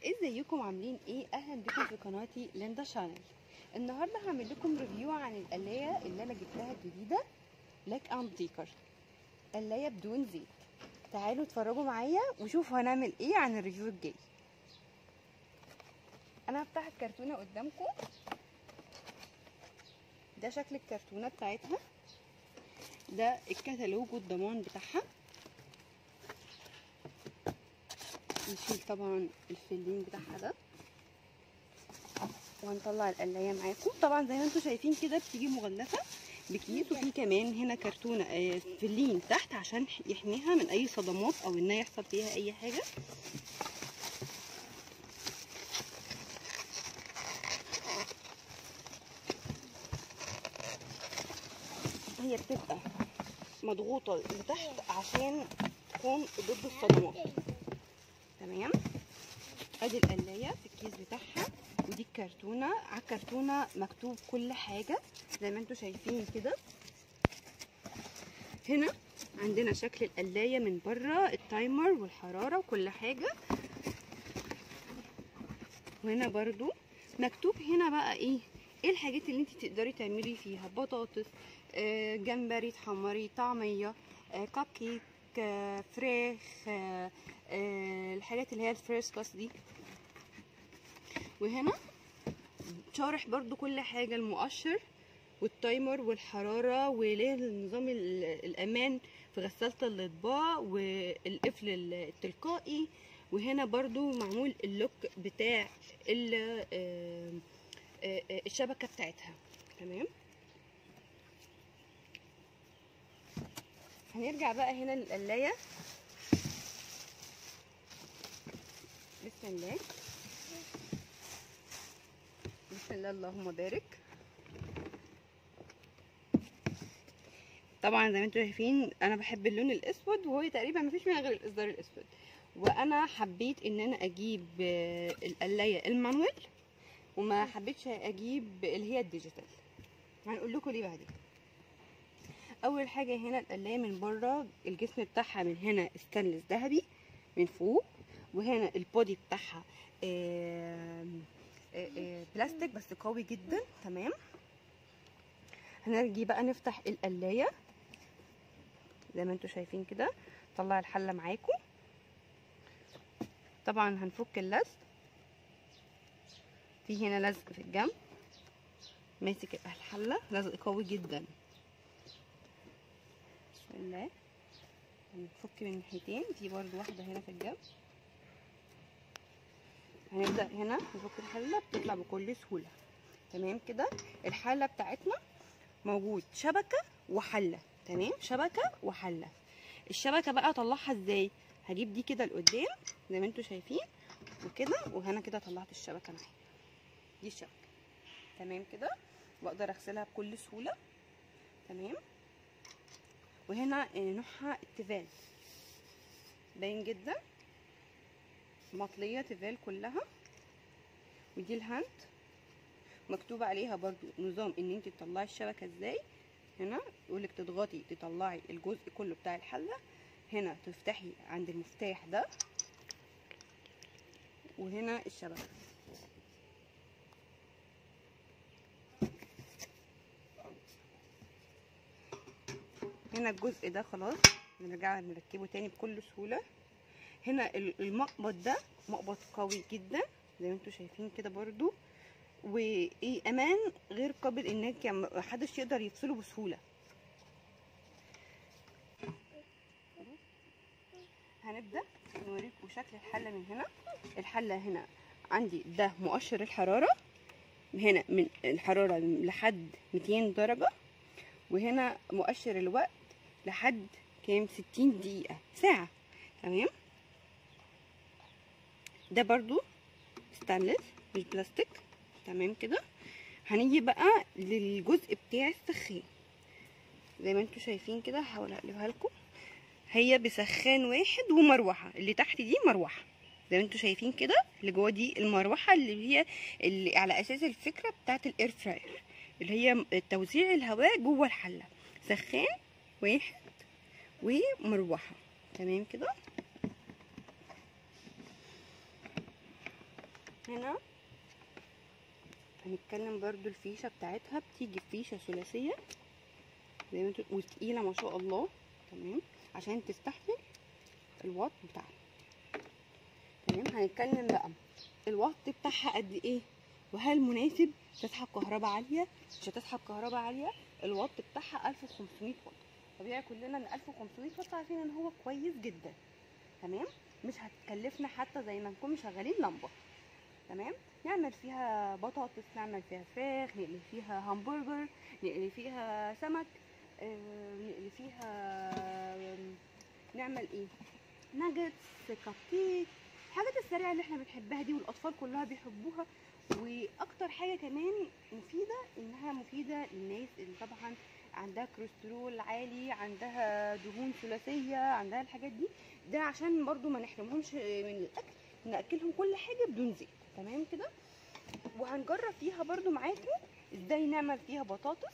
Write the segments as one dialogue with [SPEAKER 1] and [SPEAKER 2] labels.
[SPEAKER 1] ازيكم عاملين ايه اهلا بكم في قناتي ليندا شانل النهارده هعمل لكم ريفيو عن القلايه اللي انا جبتها الجديده لاك اند ديكر قلايه بدون زيت تعالوا اتفرجوا معايا وشوفوا هنعمل ايه عن الريفيو الجاي انا هفتح الكرتونه قدامكم ده شكل الكرتونه بتاعتها ده الكتالوج والضمان بتاعها نشيل طبعا الفلين بتاعها ده وهنطلع القلايه معاكم طبعا زي ما انتم شايفين كده بتيجي مغلفه بكيس وفي كمان هنا كرتونه آه فلين تحت عشان يحميها من اي صدمات او انها يحصل فيها اي حاجه هي بتبقى مضغوطه لتحت عشان تكون ضد الصدمات تمام ادي القلايه في الكيس بتاعها ودي الكرتونه على الكرتونه مكتوب كل حاجه زي ما انتم شايفين كده هنا عندنا شكل القلايه من بره التايمر والحراره وكل حاجه وهنا برضو مكتوب هنا بقى ايه ايه الحاجات اللي انت تقدري تعملي فيها بطاطس آه جمبري تحمري طعميه آه كب كيك آه فراخ آه آه الحاجات اللي هي الفريسكاس دي وهنا شارح برضو كل حاجة المؤشر والتايمر والحرارة وليه نظام الأمان في غسالة الأطباق والقفل التلقائي وهنا برضو معمول اللوك بتاع الشبكة بتاعتها تمام هنرجع بقى هنا للقلاية بسم الله بسم الله اللهم بارك طبعا زي ما انتم شايفين انا بحب اللون الاسود وهو تقريبا ما فيش منها غير الاصدار الاسود وانا حبيت ان انا اجيب القلايه المانوال وما حبيتش اجيب اللي هي الديجيتال هنقول لكم ليه بعدين اول حاجه هنا القلايه من بره الجسم بتاعها من هنا استانلس ذهبي من فوق وهنا البودي بتاعها بلاستيك بس قوي جدا تمام هنرجي بقى نفتح القلايه زي ما انتم شايفين كده طلع الحله معاكم طبعا هنفك اللزق في هنا لزق في الجنب ماسك الحله لزق قوي جدا بسم الله هنفك من ناحيتين في برضو واحده هنا في الجنب هنبدا هنا نفك الحله بتطلع بكل سهوله تمام كده الحله بتاعتنا موجود شبكه وحله تمام شبكه وحله الشبكه بقى اطلعها ازاي هجيب دي كده لقدام زي ما انتم شايفين وكده وهنا كده طلعت الشبكه معايا دي الشبكه تمام كده واقدر اغسلها بكل سهوله تمام وهنا نوعها التيفال باين جدا مطليه تيفال كلها ودي الهاند مكتوب عليها برضو نظام ان انت تطلعي الشبكه ازاي هنا يقولك تضغطي تطلعي الجزء كله بتاع الحله هنا تفتحي عند المفتاح ده وهنا الشبكه هنا الجزء ده خلاص نرجع نركبه تاني بكل سهوله هنا المقبض ده مقبض قوي جدا زي ما انتم شايفين كده برضو وايه امان غير قابل انك محدش يقدر يفصله بسهوله هنبدا نوريكم شكل الحله من هنا الحله هنا عندي ده مؤشر الحراره هنا من الحراره لحد 200 درجه وهنا مؤشر الوقت لحد كام 60 دقيقه ساعه تمام ده برضو ستانلس مش بلاستيك تمام كده هنيجي بقى للجزء بتاع السخان زي ما انتم شايفين كده هحاول اقلبها لكم هي بسخان واحد ومروحه اللي تحت دي مروحه زي ما انتم شايفين كده اللي جوه دي المروحه اللي هي اللي على اساس الفكره بتاعت الاير فراير اللي هي توزيع الهواء جوه الحله سخان واحد ومروحه تمام كده هنا هنتكلم برضو الفيشه بتاعتها بتيجي فيشه ثلاثيه زي ما انتوا وتقيله ما شاء الله تمام عشان تستحمل الوات بتاعها تمام هنتكلم بقى الوات بتاعها قد ايه وهل مناسب تسحب كهرباء عاليه مش هتسحب كهرباء عاليه الوات بتاعها 1500 واط طبيعي كلنا ان 1500 واط عارفين ان هو كويس جدا تمام مش هتكلفنا حتى زي ما نكون مشغلين لمبه تمام نعمل فيها بطاطس نعمل فيها فراخ نقلي فيها همبرجر نقلي فيها سمك آه، نقلي فيها آم، نعمل ايه ناجتس كب كيك الحاجات السريعه اللي احنا بنحبها دي والاطفال كلها بيحبوها واكتر حاجه كمان مفيده انها مفيده للناس اللي طبعا عندها كوليسترول عالي عندها دهون ثلاثيه عندها الحاجات دي ده عشان برضو ما نحرمهمش من الاكل ناكلهم كل حاجه بدون زيت تمام كده وهنجرب فيها برضو معاكم ازاي نعمل فيها بطاطس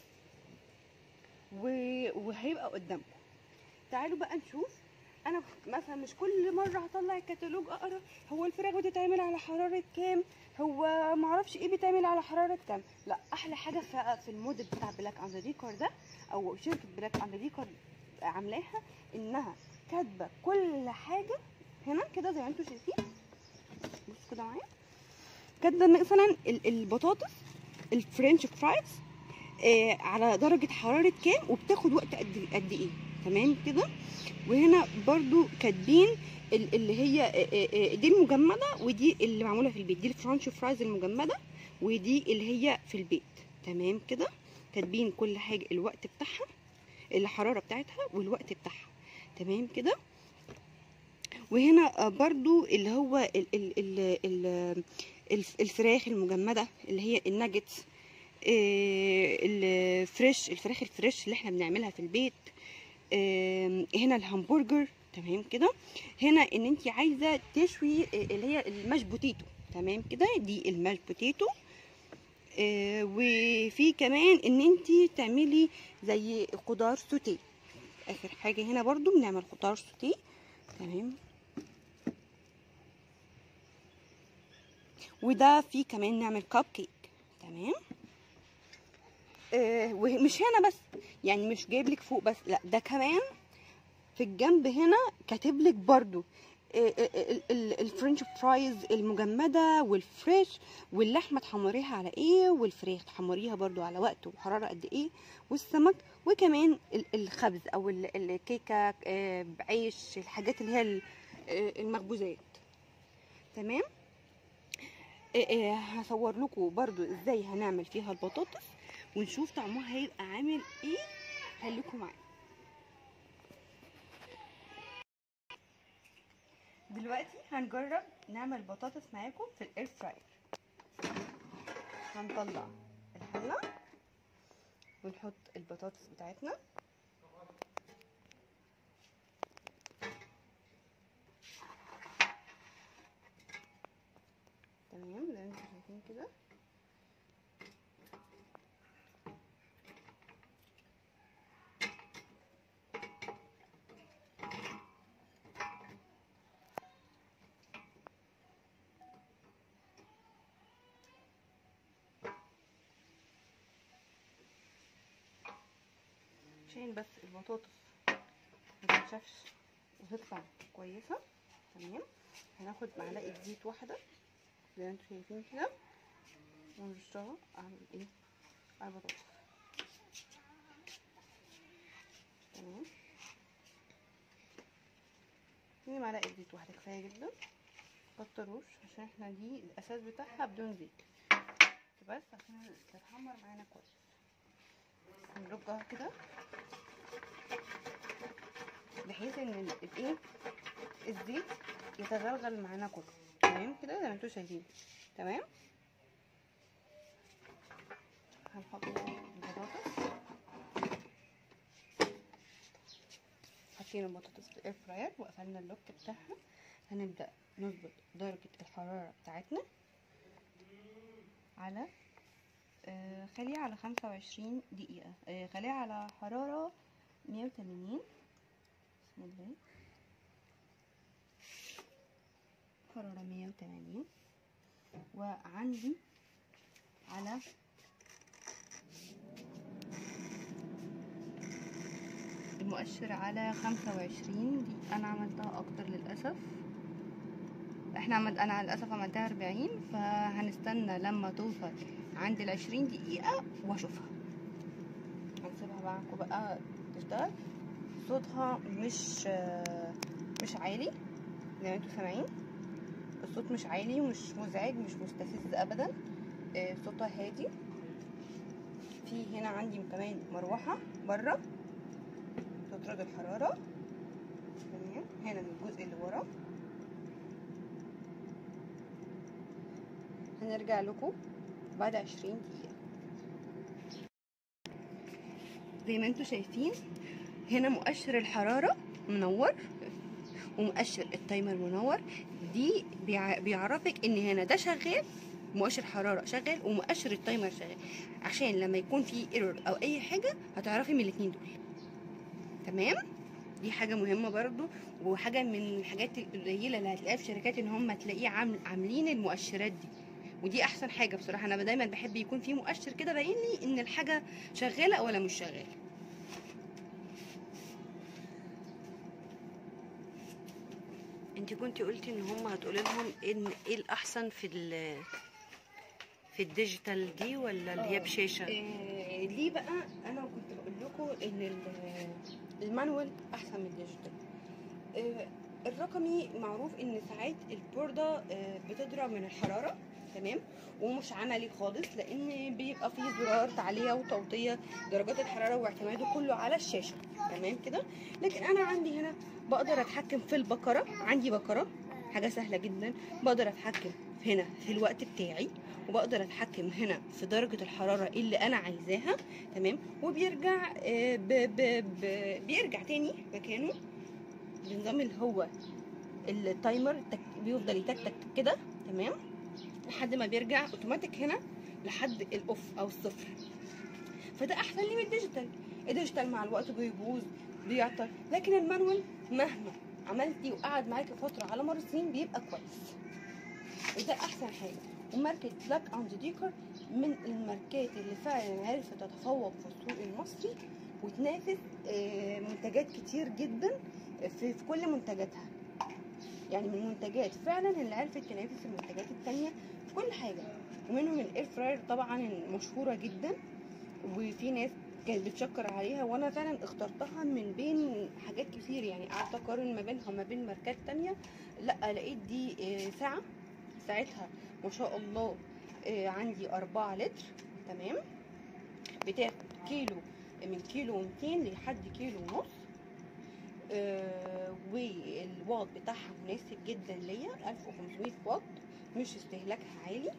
[SPEAKER 1] و... وهيبقى قدامكم تعالوا بقى نشوف انا مثلا مش كل مره هطلع الكتالوج اقرا هو الفراخ بتتعمل على حراره كام هو معرفش ايه بيتعمل على حراره كام لا احلى حاجه في في الموديل بتاع بلاك اند ديكور ده او شركه بلاك اند ديكور عاملاها انها كاتبه كل حاجه هنا كده زي ما انتم شايفين بصوا كده معايا كاتبه مثلا ال- البطاطس الفرنش فرايز آه على درجه حراره كام وبتاخد وقت قد قد ايه تمام كده وهنا برضو كاتبين ال- اللي هي آه، آه، آه، دي المجمده ودي اللي معموله في البيت دي الفرنش فرايز المجمده ودي اللي هي في البيت تمام كده كاتبين كل حاجه الوقت بتاعها الحراره بتاعتها والوقت بتاعها تمام كده وهنا آه، برضو اللي هو ال ال ال ال الف- الفراخ المجمده اللي هي الناجتس آه، الفريش الفراخ الفريش اللي احنا بنعملها في البيت آم، هنا الهمبرجر تمام كده هنا ان انت عايزه تشوي آه، اللي هي الماش بوتيتو تمام كده دي الماش بوتيتو آه، وفي كمان ان انت تعملي زي خضار سوتيه اخر حاجه هنا برضو بنعمل خضار سوتيه تمام وده في كمان نعمل كب كيك تمام آه ومش هنا بس يعني مش جايب لك فوق بس لا ده كمان في الجنب هنا كاتب لك برضو آه، آه، ال- ال- الفرنش فرايز المجمده والفريش واللحمه تحمريها على ايه والفراخ تحمريها برضو على وقت وحراره قد ايه والسمك وكمان ال- الخبز او ال- الكيكه آه، بعيش الحاجات اللي هي ال- آه، المخبوزات تمام آه، آه، هصور لكم برضو ازاي هنعمل فيها البطاطس ونشوف طعمها هيبقى عامل ايه خليكم معايا دلوقتي هنجرب نعمل بطاطس معاكم في الاير فراير هنطلع الحله ونحط البطاطس بتاعتنا تمام زي ما انتم شايفين كده عشان بس البطاطس ما تنشفش وتطلع كويسه تمام هناخد معلقه زيت واحده زي ما انتم شايفين كده ونرشها على ايه على البطاطس تمام دي معلقه زيت واحده كفايه جدا مكتروش عشان احنا دي الاساس بتاعها بدون زيت بس عشان تتحمر معانا كويس هنرجها كده بحيث ان ال- الايه الزيت يتغلغل معانا كله تمام كده زي ما انتوا شايفين تمام هنحط البطاطس حاطين البطاطس في الاير فراير وقفلنا اللوك بتاعها هنبدا نظبط درجه الحراره بتاعتنا على آه، خليها على خمسة وعشرين دقيقة آه، خليها على حرارة مية وتمانين بسم الله حرارة مية وتمانين وعندي على المؤشر على خمسة وعشرين دي انا عملتها اكتر للاسف احنا عمل انا للاسف عملتها اربعين فهنستنى لما توصل عند العشرين دقيقة واشوفها هنسيبها معاكم بقى تشتغل صوتها مش مش عالي زي ما انتوا سامعين الصوت مش عالي ومش مزعج مش مستفز ابدا صوتها هادي في هنا عندي كمان مروحة بره تطرد الحرارة تمام هنا من الجزء اللي ورا هنرجع لكم بعد عشرين دقيقة زي ما انتوا شايفين هنا مؤشر الحرارة منور ومؤشر التايمر منور دي بيعرفك ان هنا ده شغال مؤشر حرارة شغال ومؤشر التايمر شغال عشان لما يكون في ايرور او اي حاجة هتعرفي من الاتنين دول تمام دي حاجة مهمة برضو وحاجة من الحاجات القليلة اللي هتلاقيها في شركات ان هم تلاقيه عامل عاملين المؤشرات دي ودي احسن حاجة بصراحة انا دايما بحب يكون في مؤشر كده باين لي ان الحاجة شغالة ولا مش شغالة انت كنتي قلتي ان هم هتقولي لهم ان ايه الاحسن في ال في الديجيتال دي ولا اللي هي بشاشه إيه ليه بقى انا كنت بقول لكم ان المانوال احسن من الديجيتال إيه الرقمي معروف ان ساعات البورده إيه بتضرب من الحراره تمام ومش عملي خالص لان بيبقى فيه زرار تعليه وتوطيه درجات الحراره واعتماده كله على الشاشه تمام كده لكن انا عندي هنا بقدر اتحكم في البكره عندي بكره حاجه سهله جدا بقدر اتحكم هنا في الوقت بتاعي وبقدر اتحكم هنا في درجه الحراره اللي انا عايزاها تمام وبيرجع ب ب ب بيرجع تاني مكانه بنظام اللي هو التايمر بيفضل يتكتك كده تمام لحد ما بيرجع اوتوماتيك هنا لحد الاوف او الصفر فده احسن لي من الديجيتال الديجيتال مع الوقت بيبوظ بيعطل لكن المانوال مهما عملتي وقعد معاكي فتره على مر السنين بيبقى كويس وده احسن حاجه وماركه بلاك اند ديكر من الماركات اللي فعلا عرفت تتفوق في السوق المصري وتنافس منتجات كتير جدا في, في كل منتجاتها يعني من المنتجات فعلا اللي عرفت تنافس المنتجات التانية في كل حاجة ومنهم الاير فراير طبعا مشهورة جدا وفي ناس كانت بتشكر عليها وانا فعلا اخترتها من بين حاجات كتير يعني قعدت اقارن ما بينها وما بين ماركات تانية لا لقيت دي ساعة ساعتها ما شاء الله عندي أربعة لتر تمام بتاخد كيلو من كيلو ومتين لحد كيلو ونص آه والواط بتاعها مناسب جدا ليا 1500 واط مش استهلاكها عالي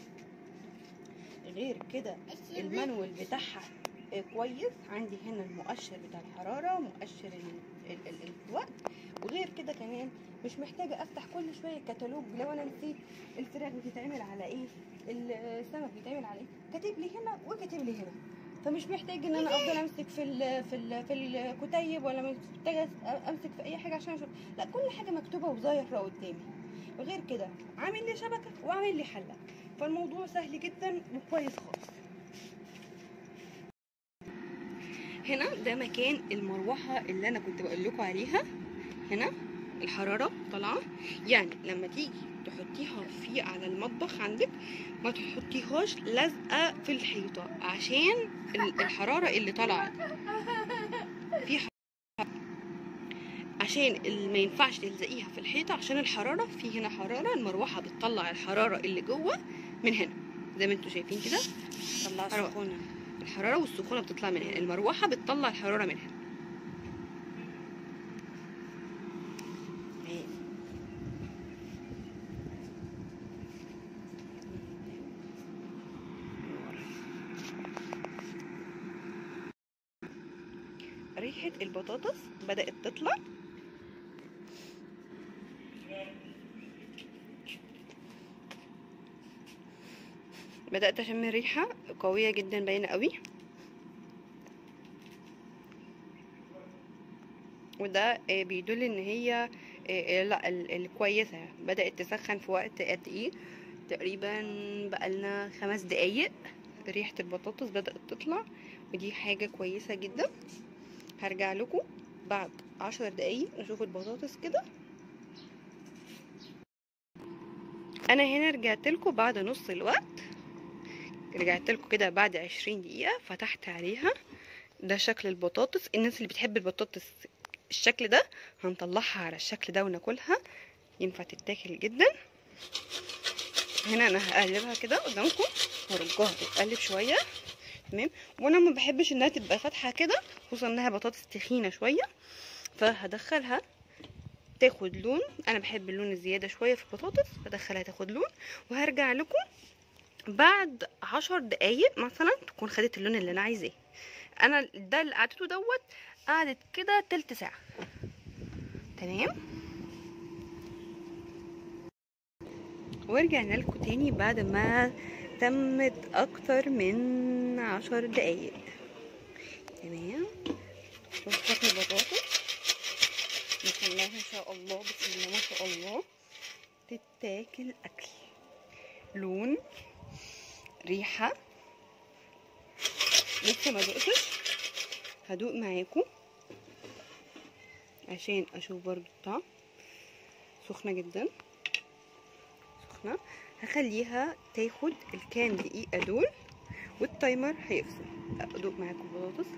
[SPEAKER 1] غير كده المانوال بتاعها آه كويس عندي هنا المؤشر بتاع الحرارة مؤشر ال ال ال الوقت وغير كده كمان مش محتاجة افتح كل شوية كتالوج لو انا نسيت الفراخ بتتعمل على ايه السمك بيتعمل على ايه كاتب لي هنا وكاتب لي هنا فمش محتاج ان انا افضل امسك في ال في ال في الكتيب ولا محتاجه امسك في اي حاجه عشان اشوف لا كل حاجه مكتوبه وظاهره قدامي وغير كده عامل لي شبكه وعامل لي حله فالموضوع سهل جدا وكويس خالص هنا ده مكان المروحه اللي انا كنت بقول لكم عليها هنا الحراره طالعه يعني لما تيجي تحطيها في على المطبخ عندك ما تحطيهاش لازقه في الحيطه عشان الحراره اللي طالعه في عشان ما ينفعش تلزقيها في الحيطه عشان الحراره في هنا حراره المروحه بتطلع الحراره اللي جوه من هنا زي ما انتم شايفين كده
[SPEAKER 2] طلع سخونه
[SPEAKER 1] الحراره والسخونه بتطلع من هنا المروحه بتطلع الحراره من هنا ريحة البطاطس بدأت تطلع بدأت أشم ريحة قوية جدا باينة قوي وده بيدل ان هي لا الكويسة بدأت تسخن في وقت قد ايه تقريبا بقالنا خمس دقايق ريحة البطاطس بدأت تطلع ودي حاجة كويسة جدا هرجع لكم بعد عشر دقايق نشوف البطاطس كده انا هنا رجعت لكم بعد نص الوقت رجعت لكم كده بعد عشرين دقيقة فتحت عليها ده شكل البطاطس الناس اللي بتحب البطاطس الشكل ده هنطلعها على الشكل ده وناكلها ينفع تتاكل جدا هنا انا هقلبها كده قدامكم وارجعها تتقلب شويه تمام وانا ما بحبش انها تبقى فاتحه كده خصوصا انها بطاطس تخينه شويه فهدخلها تاخد لون انا بحب اللون الزياده شويه في البطاطس بدخلها تاخد لون وهرجع لكم بعد عشر دقايق مثلا تكون خدت اللون اللي انا عايزاه انا ده اللي قعدته دوت قعدت كده تلت ساعه تمام ورجعنا لكم تاني بعد ما تمت اكتر من عشر دقايق تمام شوف شكل البطاطس نخليها ان شاء الله بسم الله ما شاء الله تتاكل اكل لون ريحه لسه ما دقتش هدوق معاكم عشان اشوف برضو الطعم سخنه جدا سخنه هخليها تاخد الكام دقيقه دول والتايمر هيفصل ادوق معاكم البطاطس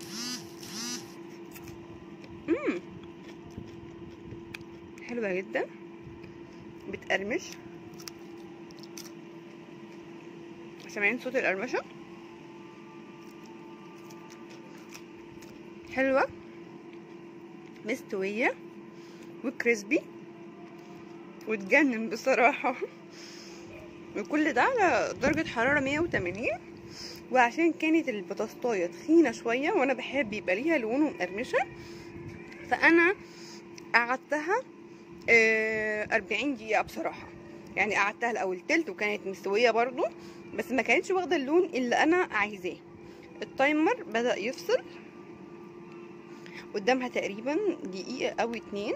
[SPEAKER 1] امم حلوه جدا بتقرمش سامعين صوت القرمشه حلوه مستويه وكريسبي وتجنن بصراحه وكل ده على درجه حراره 180 وعشان كانت البطاطايه تخينه شويه وانا بحب يبقى ليها لون ومقرمشه فانا قعدتها أربعين دقيقة بصراحة يعني قعدتها الأول تلت وكانت مستوية برضو بس ما كانتش واخدة اللون اللي أنا عايزاه التايمر بدأ يفصل قدامها تقريبا دقيقة أو اتنين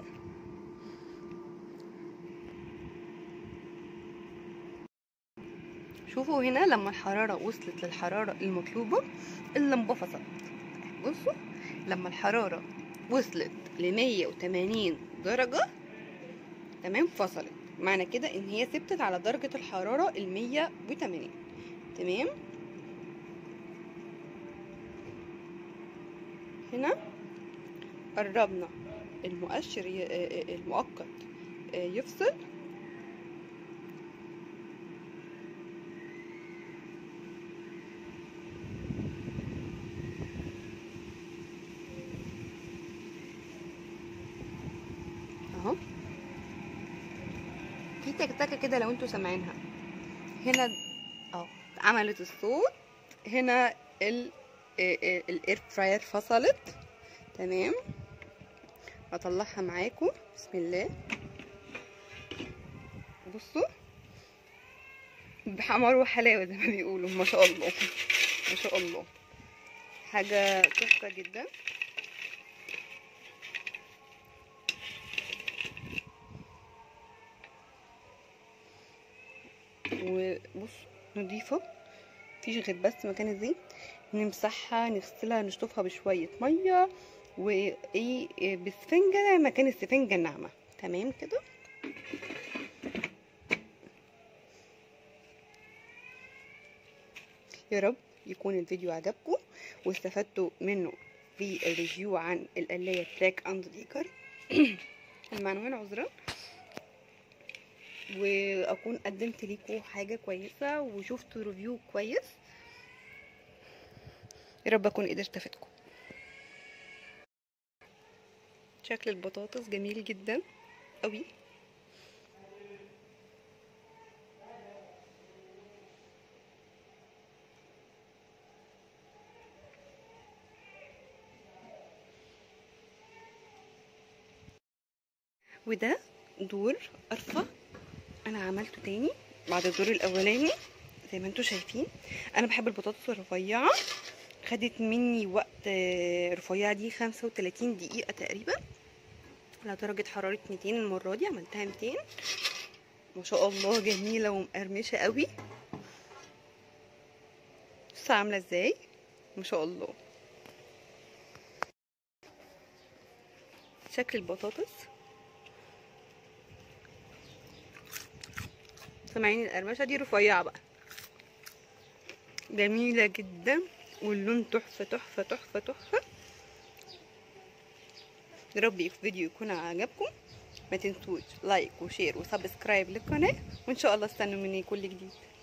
[SPEAKER 1] شوفوا هنا لما الحرارة وصلت للحرارة المطلوبة اللمبة فصلت بصوا لما الحرارة وصلت لمية وتمانين درجة تمام فصلت معنى كده ان هي ثبتت على درجة الحرارة المية وتمانين تمام هنا قربنا المؤشر المؤقت يفصل اهو في تكتكه كده لو انتوا سامعينها هنا اه عملت الصوت هنا ال الاير فراير فصلت تمام هطلعها معاكم بسم الله بصوا بحمار وحلاوه زي ما بيقولوا ما شاء الله ما شاء الله حاجه تحفه جدا وبص نضيفة مفيش غير بس مكان الزيت نمسحها نغسلها نشطفها بشوية مية وايه بسفنجة مكان السفنجة الناعمة تمام كده يا رب يكون الفيديو عجبكم واستفدتوا منه في الريفيو عن القلاية تراك اند ديكر المعنوان عذرا واكون قدمت ليكم حاجه كويسه وشفتوا ريفيو كويس يا رب اكون قدرت افيدكم شكل البطاطس جميل جدا قوي وده دور قرفه انا عملته تاني بعد الدور الاولاني زي ما انتم شايفين انا بحب البطاطس الرفيعه خدت مني وقت رفيعه دي 35 دقيقه تقريبا على درجه حراره 200 المره دي عملتها 200 ما شاء الله جميله ومقرمشه قوي بصوا عامله ازاي ما شاء الله شكل البطاطس سامعين القرمشه دي رفيعه بقى جميله جدا واللون تحفه تحفه تحفه تحفه يا رب الفيديو يكون عجبكم ما تنسوش لايك وشير وسبسكرايب للقناه وان شاء الله استنوا مني كل جديد